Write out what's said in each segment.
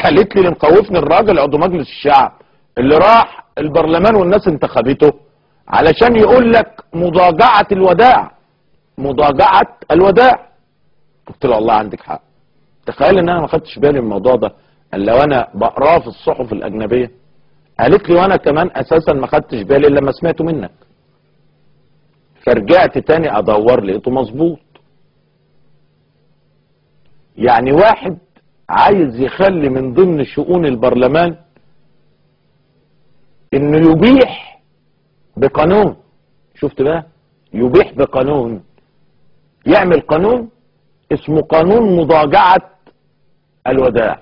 قالت لي اللي مخوفني الراجل عضو مجلس الشعب اللي راح البرلمان والناس انتخبته علشان يقول لك مضاجعة الوداع مضاجعة الوداع قلت له والله عندك حق تخيل ان انا ما خدتش بالي من الموضوع ده قال لو انا بقراه في الصحف الاجنبيه قالت لي وانا كمان اساسا ما خدتش بالي الا لما سمعته منك فرجعت تاني ادور لقيته مظبوط يعني واحد عايز يخلي من ضمن شؤون البرلمان انه يبيح بقانون شفت بقى يبيح بقانون يعمل قانون اسمه قانون مضاجعة الوداع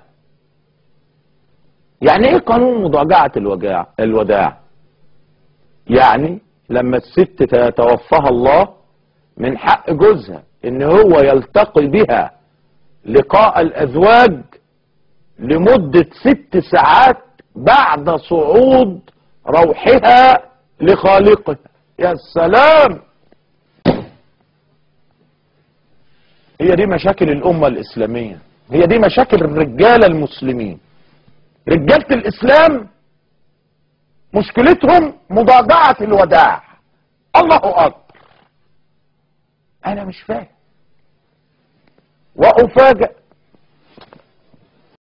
يعني ايه قانون مضاجعة الوداع الوداع يعني لما الست تتوفاها الله من حق جوزها ان هو يلتقي بها لقاء الازواج لمدة ست ساعات بعد صعود روحها لخالقها يا سلام هي دي مشاكل الأمة الإسلامية هي دي مشاكل الرجالة المسلمين رجالة الإسلام مشكلتهم مضاجعة الوداع الله أكبر أنا مش فاهم وأفاجأ